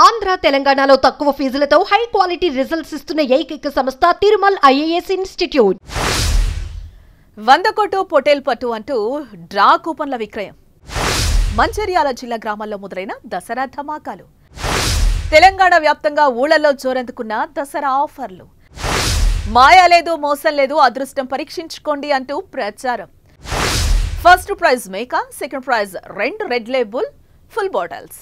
ఆంధ్ర తెలంగాణలో తక్కువ ఫీజులతో high quality results ఇస్తున్న ఏకైక సంస్థ తిరుమల్ ఐఏఎస్ ఇన్స్టిట్యూట్ వంద కోటు పొటేల్ పట్టు అంటూ డ్రా కూపన్ల విక్రయం మంచిర్యాల జిల్లా గ్రామాల్లో మొదలైన దసరా ధమాకాలు తెలంగాణ వ్యాప్తంగా ఊళ్ళల్లో జోరందుకున్న దసరా ఆఫర్లు మాయా లేదు మోసం లేదు అదృష్టం పరీక్షించుకోండి అంటూ ప్రచారం ఫస్ట్ ప్రైజ్ మేకా సెకండ్ ప్రైజ్ రెండు red label full bottles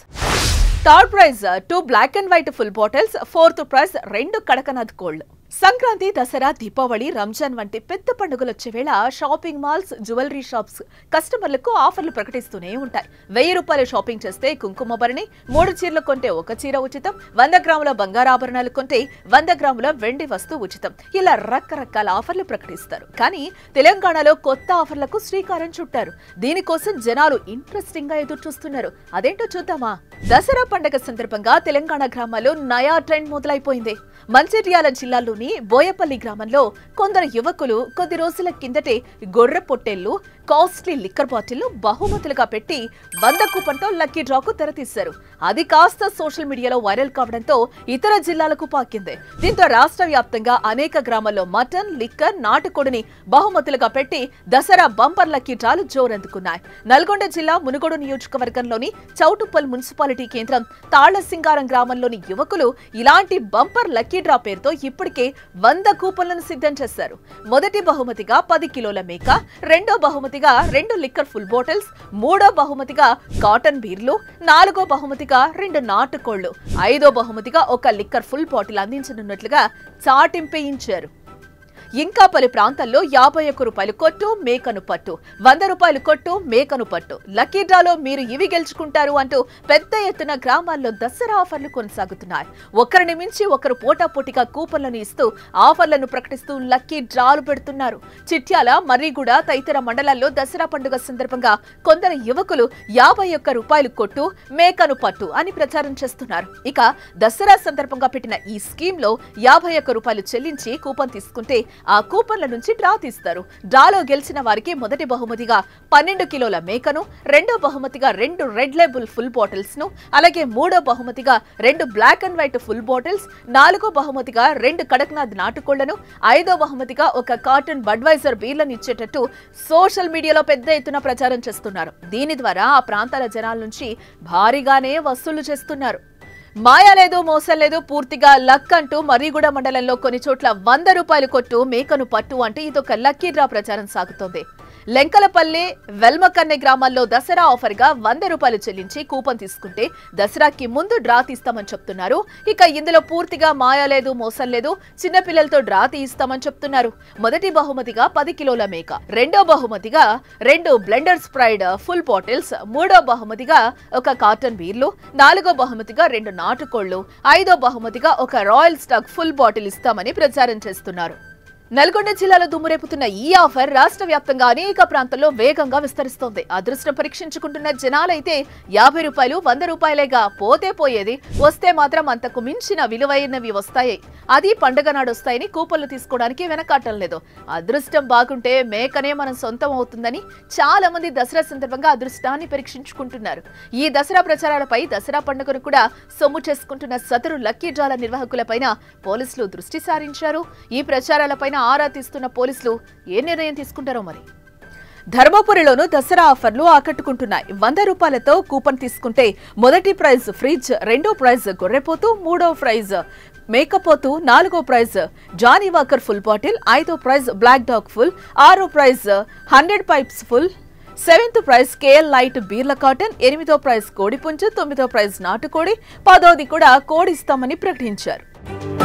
third prize two black and white full bottles fourth prize రెండు కడకనాథ్ కోల్డ్ సంక్రాంతి దసరా దీపావళి రంజాన్ వంటి పెద్ద పండుగలు వచ్చే వేళ షాపింగ్ మాల్స్ జ్యువెలరీ షాప్స్ కస్టమర్లకు ఆఫర్లు ప్రకటిస్తూనే ఉంటాయి వెయ్యి రూపాయలు షాపింగ్ చేస్తే కుంకుమ భరణి మూడు చీరలు కొంటే ఒక చీర ఉచితం వంద గ్రాముల బంగారాభరణాలు కొంటే వంద గ్రాముల వెండి వస్తువు ఉచితం ఇలా రకరకాల ఆఫర్లు ప్రకటిస్తారు కానీ తెలంగాణలో కొత్త ఆఫర్లకు శ్రీకారం చుట్టారు దీనికోసం జనాలు ఇంట్రెస్టింగ్ గా ఎదురు చూస్తున్నారు అదేంటో చూద్దామా దసరా పండగ సందర్భంగా తెలంగాణ గ్రామాల్లో నయా ట్రెండ్ మొదలైపోయింది మంచిర్యాల జిల్లాలోని బోయపల్లి గ్రామంలో కొందరు యువకులు కొద్ది రోజుల కిందటే గొర్రె పొట్టేళ్లు కాస్ట్లీ లిక్కర్ బాటిల్లు బహుమతులుగా పెట్టి వంద కూపన్తో లక్కీ డ్రాకు తెరతీశారు అది కాస్త సోషల్ మీడియాలో వైరల్ కావడంతో ఇతర జిల్లాలకు పాకింది దీంతో రాష్ట్ర వ్యాప్తంగా అనేక గ్రామాల్లో మటన్ లిక్కర్ నాటుకోడిని బహుమతులుగా పెట్టి దసరా బంపర్ లక్కీ డ్రాలు జోరందుకున్నాయి నల్గొండ జిల్లా మునుగోడు నియోజకవర్గంలోని చౌటుప్పల్ మున్సిపాలిటీ కేంద్రం తాళ్లసింగారం గ్రామంలోని యువకులు ఇలాంటి బంపర్ లక్కీ డ్రా పేరుతో ఇప్పటికే వంద కూపన్లను సిద్ధం చేశారు మొదటి బహుమతిగా పది కిలోల మేక రెండో బహుమతిగా రెండు లిక్కర్ ఫుల్ బాటిల్స్ మూడో బహుమతిగా కాటన్ బీర్లు నాలుగో బహుమతిగా రెండు నాటుకోళ్లు ఐదో బహుమతిగా ఒక లిక్కర్ ఫుల్ బాటిల్ అందించనున్నట్లుగా చాటింపేయించారు ఇంకా పలు ప్రాంతాల్లో యాభై ఒక్క రూపాయలు కొట్టు మేకను పట్టు వంద రూపాయలు కొట్టు మేకను పట్టు లక్కీ డ్రాలో మీరు ఇవి గెలుచుకుంటారు అంటూ పెద్ద ఎత్తున గ్రామాల్లో దసరా ఆఫర్లు కొనసాగుతున్నాయి ఒకరిని మించి ఒకరు పోటాపోటీగా కూపన్లను ఇస్తూ ఆఫర్లను ప్రకటిస్తూ లక్కీ డ్రాలు పెడుతున్నారు చిట్యాల మర్రిగూడ తదితర మండలాల్లో దసరా పండుగ సందర్భంగా కొందరు యువకులు యాభై ఒక్క రూపాయలు కొట్టు మేకను పట్టు అని ప్రచారం చేస్తున్నారు ఇక దసరా సందర్భంగా పెట్టిన ఈ స్కీమ్ లో యాభై ఒక్క రూపాయలు చెల్లించి కూపన్ తీసుకుంటే ఆ కూపన్ల నుంచి డ్రా తీస్తారు డ్రాలో గెలిచిన వారికి మొదటి బహుమతిగా పన్నెండు కిలోల మేకను రెండో బహుమతిగా రెండు రెడ్ లేబుల్ ఫుల్ బాటిల్స్ ను అలాగే మూడో బహుమతిగా రెండు black and white full bottles నాలుగో బహుమతిగా రెండు కడక్నాథ్ నాటుకోళ్లను ఐదో బహుమతిగా ఒక కాటన్ బడ్వైజర్ బీర్లను ఇచ్చేటట్టు సోషల్ మీడియాలో పెద్ద ఎత్తున ప్రచారం చేస్తున్నారు దీని ద్వారా ఆ ప్రాంతాల జనాల నుంచి భారీగానే వసూలు చేస్తున్నారు మాయా లేదు మోసం లేదు పూర్తిగా లక్ అంటూ మర్రిగూడ మండలంలో కొన్ని చోట్ల వంద రూపాయలు కొట్టు మేకను పట్టు అంటే ఇదొక లక్కీ డ్రా ప్రచారం సాగుతోంది లెంకలపల్లి వెల్మకన్నె గ్రామాల్లో దసరా ఆఫర్ గా వంద రూపాయలు చెల్లించి కూపన్ తీసుకుంటే దసరాకి ముందు డ్రా తీస్తామని చెప్తున్నారు ఇక ఇందులో పూర్తిగా మాయా లేదు మోసం లేదు చిన్నపిల్లలతో డ్రా తీయిస్తామని చెప్తున్నారు మొదటి బహుమతిగా పది కిలోల మేక రెండో బహుమతిగా రెండు బ్లెండర్ స్ప్రైడ్ ఫుల్ బాటిల్స్ మూడో బహుమతిగా ఒక కాటన్ బీర్లు నాలుగో బహుమతిగా రెండు నాటుకోళ్లు ఐదో బహుమతిగా ఒక రాయల్ స్టాక్ ఫుల్ బాటిల్ ఇస్తామని ప్రచారం చేస్తున్నారు నల్గొండ జిల్లాలో దుమ్మురేపుతున్న ఈ ఆఫర్ రాష్ట్ర వ్యాప్తంగా అనేక ప్రాంతాల్లో వేగంగా విస్తరిస్తోంది అదృష్టం పరీక్షించుకుంటున్న జనాలైతే యాభై రూపాయలు వంద రూపాయలేగా పోతే పోయేది వస్తే మాత్రం అంతకు మించిన విలువైనవి వస్తాయి అది పండుగ నాడు వస్తాయని కూపన్లు తీసుకోవడానికి వెనకాటం లేదు అదృష్టం బాగుంటే మేకనే మనం సొంతం అవుతుందని చాలా మంది దసరా సందర్భంగా అదృష్టాన్ని పరీక్షించుకుంటున్నారు ఈ దసరా ప్రచారాలపై దసరా పండుగను కూడా సొమ్ము చేసుకుంటున్న సదరు లక్కీ డ్రాల నిర్వాహకులపైన పోలీసులు దృష్టి సారించారు ఈ ప్రచారాలపైన ఆరా తీస్తున్న పోలీసులు ఏ నిర్ణయం తీసుకుంటారో మరి ధర్మపురిలోను దసరా ఆఫర్లు ఆకట్టుకుంటున్నాయి వంద రూపాయలతో కూపన్ తీసుకుంటే మొదటి ప్రైజ్ ఫ్రిడ్జ్ రెండో ప్రైజ్ గొర్రెపోతు మూడో ప్రైజ్ మేకపోతు నాలుగో prize Johnnie Walker full bottle ఐదో ప్రైజ్ బ్లాక్ డాగ్ ఫుల్ ఆరో prize hundred pipers full seventh prize KL light బీర్ల కాటన్ ఎనిమిదో ప్రైజ్ కోడిపుంజు తొమ్మిదో ప్రైజ్ నాటుకోడి పదోది కూడా కోడి ఇస్తామని ప్రకటించారు